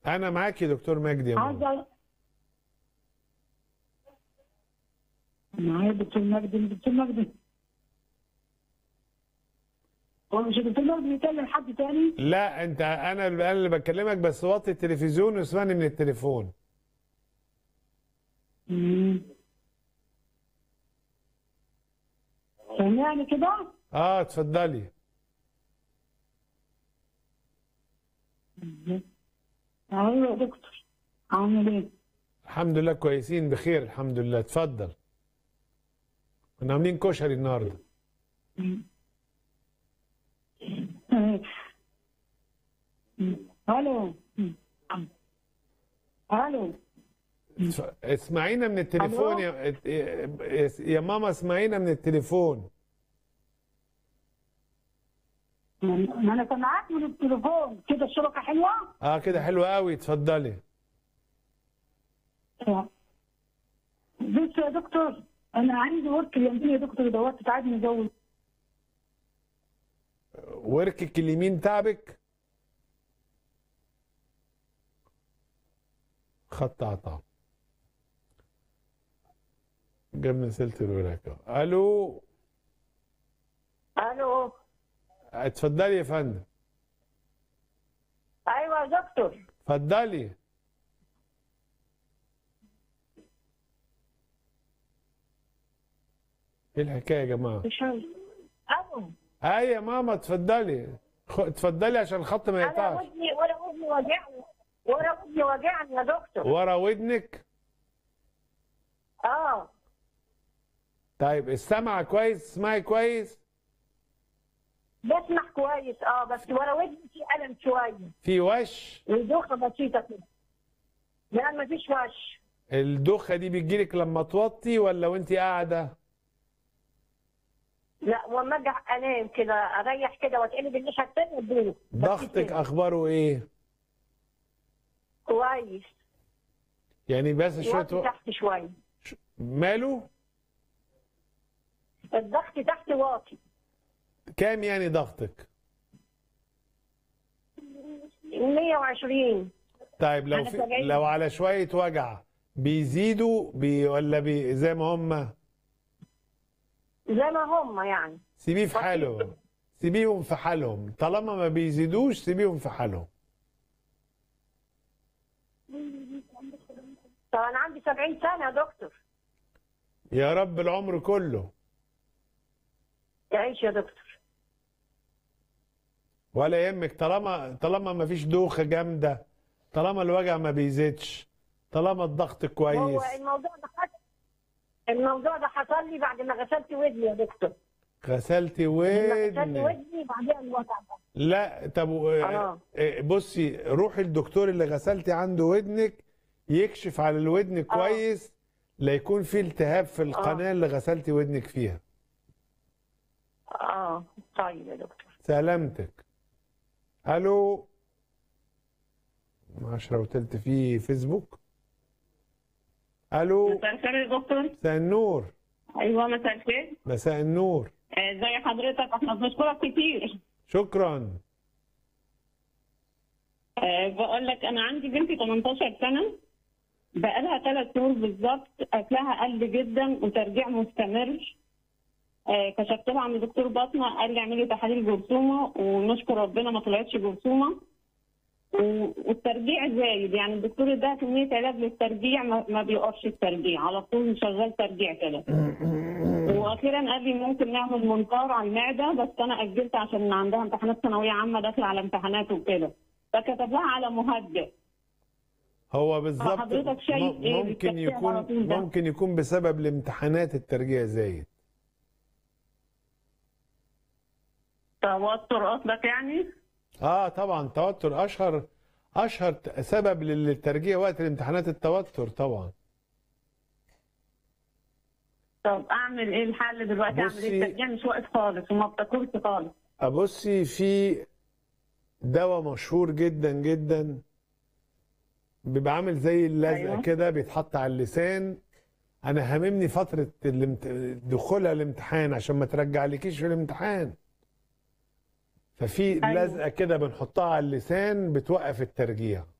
انا معاك يا دكتور مجدي يا ماما. عايزه معايا دكتور مجدي دكتور مجدي هو مش الدكتور مجدي بيكلم حد تاني؟ لا انت انا انا اللي بكلمك بس وطي التلفزيون واسمعني من التليفون مم. سامعني كده؟ اه اتفضلي ايوه يا دكتور عامل ايه؟ الحمد لله كويسين بخير الحمد لله اتفضل كنا عاملين كشري النهارده مم. مم. الو مم. الو اتف- اسمعينا من التليفون يا ات- يا ماما اسمعينا من التليفون ما انا سامعاك من التليفون كده الشبكه حلوه؟ اه كده حلو قوي اتفضلي بص يا دكتور انا عندي ورك اليمين يا دكتور دوت عايز ازود وركك اليمين تعبك خط عطا جبنا سلة الوراك الو الو اتفضلي يا فندم ايوه يا دكتور اتفضلي ايه الحكايه يا جماعه مش عارف. الو اي يا ماما اتفضلي خ- اتفضلي عشان الخط ما انا يقطعش ودني ورا ودني وجعني ورا ودني وجعني يا دكتور ورا ودنك اه طيب السمع كويس اسمعي كويس بسمع كويس اه بس ورا ودني في الم شويه في وش ودوخه بسيطه كده لا مفيش وش الدوخه دي بتجيلك لما توطي ولا وانت قاعده لا وما اجي انام كده اريح كده واتقلب الناحيه الثانيه ادوخ بس ضغطك كده. اخباره ايه كويس يعني بس شويه واطي و... تحت شويه ش- ماله الضغط تحت واطي كام يعني ضغطك 120 طيب لو أنا في سبعين. لو على شويه وجع بيزيدوا بي ولا بي زي ما هم زي ما هم يعني سيبيه في بسيط. حاله سيبيهم في حالهم طالما ما بيزيدوش سيبيهم في حالهم طب انا عندي 70 سنه يا دكتور يا رب العمر كله تعيش يا دكتور ولا يهمك طالما طالما ما فيش دوخه جامده طالما الوجع ما بيزيدش طالما الضغط هو كويس الموضوع ده حصل الموضوع ده حصل لي بعد ما غسلت ودني يا دكتور غسلتي لما غسلت ودن ودني بعدها الوجع ده لا طب و- آه. آه، بصي روحي الدكتور اللي غسلتي عنده ودنك يكشف على الودن كويس لا يكون في التهاب في القناه اللي غسلتي ودنك فيها اه طيب يا دكتور سلامتك الو عشرة وتلت في فيسبوك الو مساء الخير يا دكتور مساء النور ايوه مساء الخير مساء النور آه، زي حضرتك احنا بنشكرك كتير شكرا أه بقول لك انا عندي بنتي 18 سنه بقالها ثلاث شهور بالظبط اكلها قل جدا وترجيع مستمر أه كشفت لها عند دكتور باطنه قال لي اعملي تحاليل جرثومه ونشكر ربنا ما طلعتش جرثومه و- والترجيع زايد يعني الدكتور اداها كميه علاج للترجيع ما, ما بيقفش الترجيع على طول شغال ترجيع كده واخيرا قال لي ممكن نعمل منقار على المعده بس انا اجلت عشان عندها امتحانات ثانويه عامه داخله على امتحانات وكده فكتب لها على مهدئ هو بالظبط حضرتك شايف م- إيه ممكن بالتفسير على يكون طول ده؟ ممكن يكون بسبب الامتحانات الترجيع زايد توتر قصدك يعني اه طبعا توتر اشهر اشهر ت- سبب للترجيع وقت الامتحانات التوتر طبعا طب اعمل ايه الحل دلوقتي اعمل بصي- ايه الترجيع مش واقف خالص وما بتاكلش خالص ابصي في دواء مشهور جدا جدا بيبقى عامل زي اللزقه أيوة. كده بيتحط على اللسان انا هاممني فتره الامت... دخولها الامتحان عشان ما ترجعلكيش في الامتحان ففي أيوة. لزقه كده بنحطها على اللسان بتوقف الترجيع